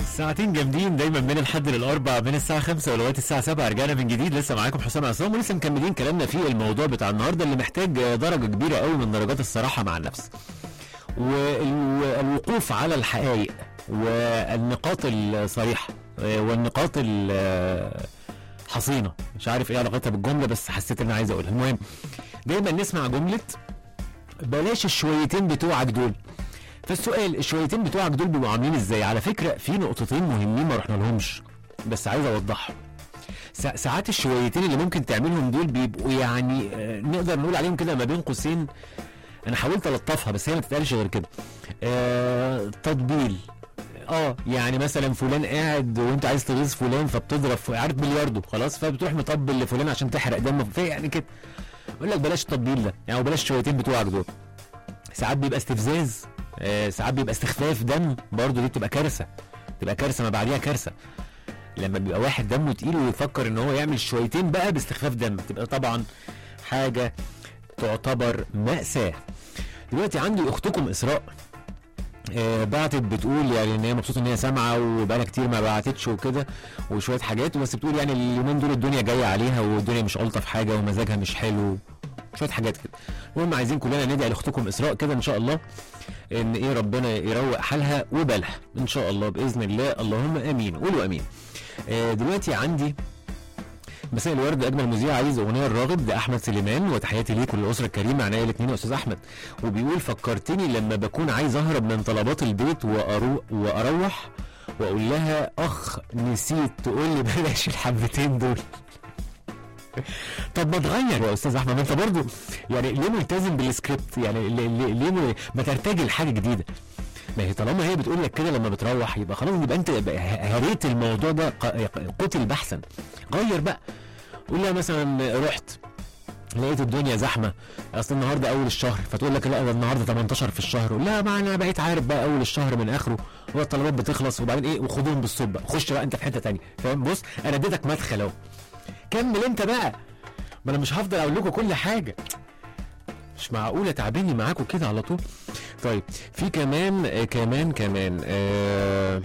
ساعتين جامدين دايما من الحد للاربع من الساعه 5 لغايه الساعه 7 رجعنا من جديد لسه معاكم حسام عصام ولسه مكملين كلامنا في الموضوع بتاع النهارده اللي محتاج درجه كبيره قوي من درجات الصراحه مع النفس والوقوف على الحقائق والنقاط الصريحه والنقاط الحصينه مش عارف ايه علاقتها بالجمله بس حسيت ان انا عايز اقولها المهم دايما نسمع جمله بلاش الشويتين بتوعك دول فالسؤال الشويتين بتوعك دول بيبقوا عاملين ازاي على فكره في نقطتين مهمين ما رحنا لهمش بس عايز اوضحهم سا- ساعات الشويتين اللي ممكن تعملهم دول بيبقوا يعني آه، نقدر نقول عليهم كده ما بين قوسين انا حاولت الطفها بس هي ما تتقالش غير كده آه تطبيل اه يعني مثلا فلان قاعد وانت عايز تغيظ فلان فبتضرب ف- عارف بلياردو خلاص فبتروح مطبل لفلان عشان تحرق دمه في يعني كده يقول لك بلاش التطبيل ده يعني بلاش الشويتين بتوعك دول ساعات بيبقى استفزاز آه ساعات بيبقى استخفاف دم برضه دي بتبقى كارثه تبقى كارثه ما بعديها كارثه لما بيبقى واحد دمه تقيل ويفكر ان هو يعمل شويتين بقى باستخفاف دم تبقى طبعا حاجه تعتبر مأساة دلوقتي عندي اختكم اسراء آه بعتت بتقول يعني ان هي مبسوطه ان هي سامعه وبقالها كتير ما بعتتش وكده وشويه حاجات بس بتقول يعني اليومين دول الدنيا جايه عليها والدنيا مش الطف حاجه ومزاجها مش حلو شويه حاجات كده المهم عايزين كلنا ندعي لاختكم اسراء كده ان شاء الله ان ايه ربنا يروق حالها وبالها ان شاء الله باذن الله اللهم امين قولوا امين آه دلوقتي عندي مساء الورد اجمل مذيع عايز اغنيه الراغب ده احمد سليمان وتحياتي ليك وللاسره الكريمه عناية الاثنين يا استاذ احمد وبيقول فكرتني لما بكون عايز اهرب من طلبات البيت وأرو واروح واقول لها اخ نسيت تقول لي بلاش الحبتين دول طب ما تغير يا استاذ احمد ما انت برضو يعني ليه ملتزم بالسكريبت يعني ليه, ليه, ليه م- ما ترتجل حاجه جديده ما هي طالما هي بتقول لك كده لما بتروح يبقى خلاص يبقى انت يبقى هريت الموضوع ده ق- قتل بحثا غير بقى قول لها مثلا رحت لقيت الدنيا زحمه اصل النهارده اول الشهر فتقول لك لا ده النهارده 18 في الشهر لا ما انا بقيت عارف بقى اول الشهر من اخره هو الطلبات بتخلص وبعدين ايه وخدوهم بالصوت بقى خش بقى انت في حته تانية فاهم بص انا اديتك مدخل اهو كمل انت بقى ما انا مش هفضل اقول لكم كل حاجه مش معقوله تعبيني معاكم كده على طول طيب في كمان آه كمان كمان آه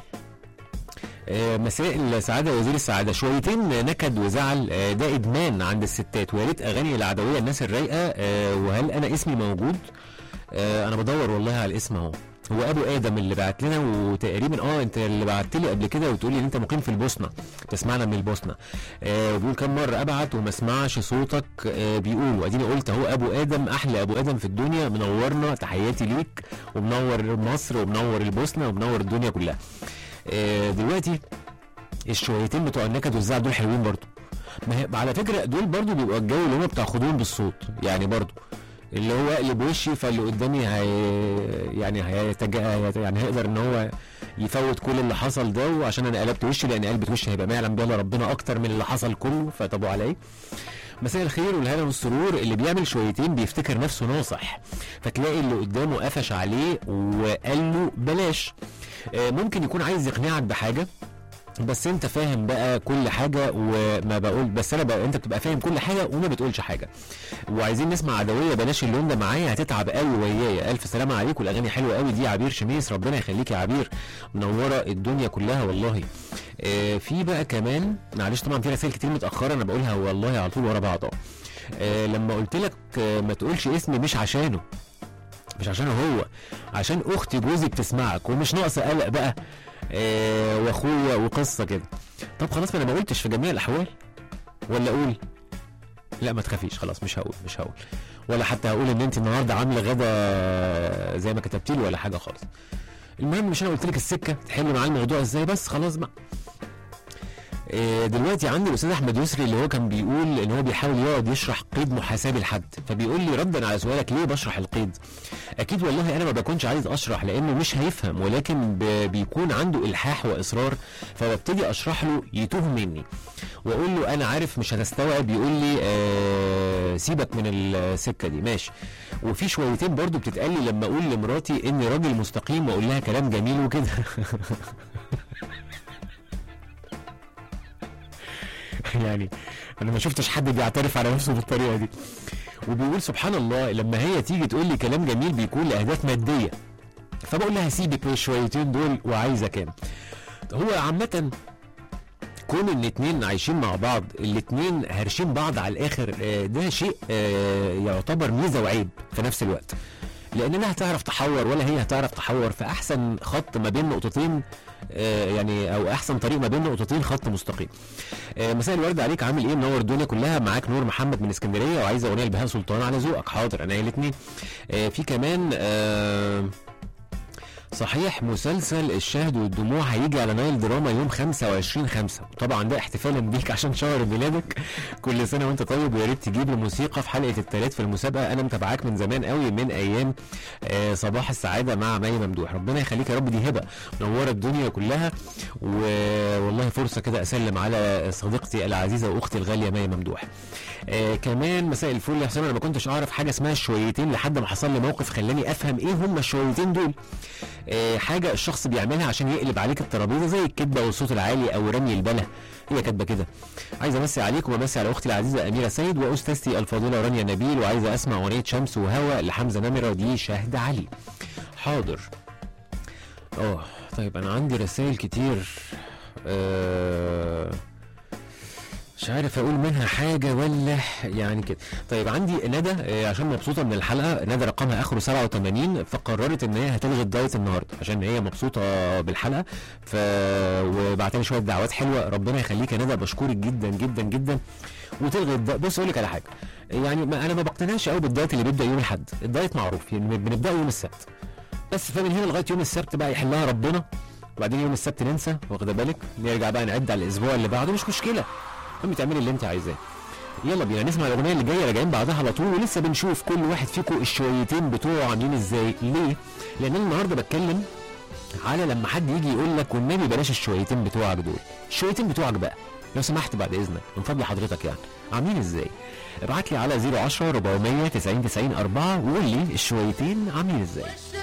آه، مساء السعاده يا وزير السعاده شويتين نكد وزعل آه، ده ادمان عند الستات ويا ريت اغاني العدويه الناس الرايقه آه، وهل انا اسمي موجود آه، انا بدور والله على الاسم اهو هو ابو ادم اللي بعت لنا وتقريبا اه انت اللي بعت لي قبل كده وتقول لي ان انت مقيم في البوسنه تسمعنا من البوسنه آه وبيقول كم مره ابعت وما اسمعش صوتك آه بيقول واديني قلت اهو ابو ادم احلى ابو ادم في الدنيا منورنا تحياتي ليك ومنور مصر ومنور البوسنه ومنور الدنيا كلها آه دلوقتي الشويتين بتوع النكد والزعل دول حلوين برضو ما هي على فكره دول برضو بيبقوا الجو اللي هم بتاع خدوهم بالصوت يعني برضو اللي هو اقلب وشي فاللي قدامي هي يعني هيتج... هيت- يعني هيقدر ان هو يفوت كل اللي حصل ده وعشان انا قلبت وشي لان قلبت وشي هيبقى ما يعلم بيها إلا ربنا اكتر من اللي حصل كله فطب على ايه مساء الخير والهنا والسرور اللي بيعمل شويتين بيفتكر نفسه ناصح فتلاقي اللي قدامه قفش عليه وقال له بلاش آه، ممكن يكون عايز يقنعك بحاجه بس انت فاهم بقى كل حاجه وما بقول بس انا بقى انت بتبقى فاهم كل حاجه وما بتقولش حاجه وعايزين نسمع عدويه بلاش اللون ده معايا هتتعب قوي ويايا الف سلامه عليك والاغاني حلوه قوي دي عبير شميس ربنا يخليك يا عبير منوره الدنيا كلها والله آه في بقى كمان معلش طبعا في رسائل كتير متاخره انا بقولها والله على طول ورا بعض اه آه، لما قلت لك آه، ما تقولش اسمي مش عشانه مش عشانه هو عشان اختي جوزي بتسمعك ومش ناقصه قلق بقى آه واخويا وقصه كده طب خلاص ما انا ما قلتش في جميع الاحوال ولا اقول لا ما تخافيش خلاص مش هقول مش هقول ولا حتى هقول ان انت النهارده عامله غدا زي ما كتبتي لي ولا حاجه خالص المهم مش انا قلت لك السكه تحل معاه الموضوع ازاي بس خلاص بقى آه، دلوقتي عندي الاستاذ احمد يسري اللي هو كان بيقول ان هو بيحاول يقعد يشرح قيد محاسبي لحد فبيقول لي ردا على سؤالك ليه بشرح القيد اكيد والله انا ما بكونش عايز اشرح لانه مش هيفهم ولكن ب- بيكون عنده الحاح واصرار فببتدي اشرح له يتوه مني واقول له انا عارف مش هتستوعب يقول لي آه سيبك من السكه دي ماشي وفي شويتين برضو بتتقال لي لما اقول لمراتي اني راجل مستقيم واقول لها كلام جميل وكده يعني انا ما شفتش حد بيعترف على نفسه بالطريقه دي وبيقول سبحان الله لما هي تيجي تقول لي كلام جميل بيكون لاهداف ماديه فبقول لها سيبك من الشويتين دول وعايزه كام هو عامة كون ان اتنين عايشين مع بعض الاتنين هارشين بعض على الاخر آه، ده شيء آه، يعتبر ميزة وعيب في نفس الوقت لان لا هتعرف تحور ولا هي هتعرف تحور فاحسن خط ما بين نقطتين آه، يعني او احسن طريق ما بين نقطتين خط مستقيم آه، مساء الورد عليك عامل ايه منور الدنيا كلها معاك نور محمد من اسكندريه وعايز اغنيه لبهاء سلطان على ذوقك حاضر انا الاثنين في كمان آه، صحيح مسلسل الشهد والدموع هيجي على نايل دراما يوم 25 5 طبعا ده احتفالا بيك عشان شهر ميلادك كل سنه وانت طيب ويا ريت تجيب الموسيقى في حلقه التلات في المسابقه انا متابعاك من زمان قوي من ايام آه صباح السعاده مع مي ممدوح ربنا يخليك يا رب دي هبه منوره الدنيا كلها والله فرصه كده اسلم على صديقتي العزيزه واختي الغاليه مي ممدوح آه كمان مساء الفل يا حسام انا ما كنتش اعرف حاجه اسمها الشويتين لحد ما حصل لي موقف خلاني افهم ايه هم الشويتين دول آه حاجه الشخص بيعملها عشان يقلب عليك الترابيزه زي الكدبه والصوت العالي او رمي البله هي كاتبه كده عايز امسي عليكم وامسي على اختي العزيزه اميره سيد واستاذتي الفاضله رانيا نبيل وعايزه اسمع اغنيه شمس وهوا لحمزه نمره دي شهد علي حاضر اه طيب انا عندي رسائل كتير آه مش عارف اقول منها حاجه ولا يعني كده طيب عندي ندى آه، عشان مبسوطه من الحلقه ندى رقمها اخره 87 فقررت ان هي هتلغي الدايت النهارده عشان هي مبسوطه بالحلقه ف وبعت لي شويه دعوات حلوه ربنا يخليك يا ندى بشكرك جدا جدا جدا وتلغي الدايت بص اقول لك على حاجه يعني ما انا ما بقتنعش قوي بالدايت اللي بيبدا يوم الاحد الدايت معروف يعني بنبدا يوم السبت بس فمن هنا لغايه يوم السبت بقى يحلها ربنا وبعدين يوم السبت ننسى واخده بالك نرجع بقى نعد على الاسبوع اللي بعده مش مشكله المهم تعملي اللي انت عايزاه يلا بينا نسمع الاغنيه اللي جايه راجعين بعدها على طول ولسه بنشوف كل واحد فيكم الشويتين بتوعه عاملين ازاي ليه لان انا النهارده بتكلم على لما حد يجي يقول لك والنبي بلاش الشويتين بتوعك دول الشويتين بتوعك بقى لو سمحت بعد اذنك من فضل حضرتك يعني عاملين ازاي ابعت لي على 010 400 90 90 4 وقول لي الشويتين عاملين ازاي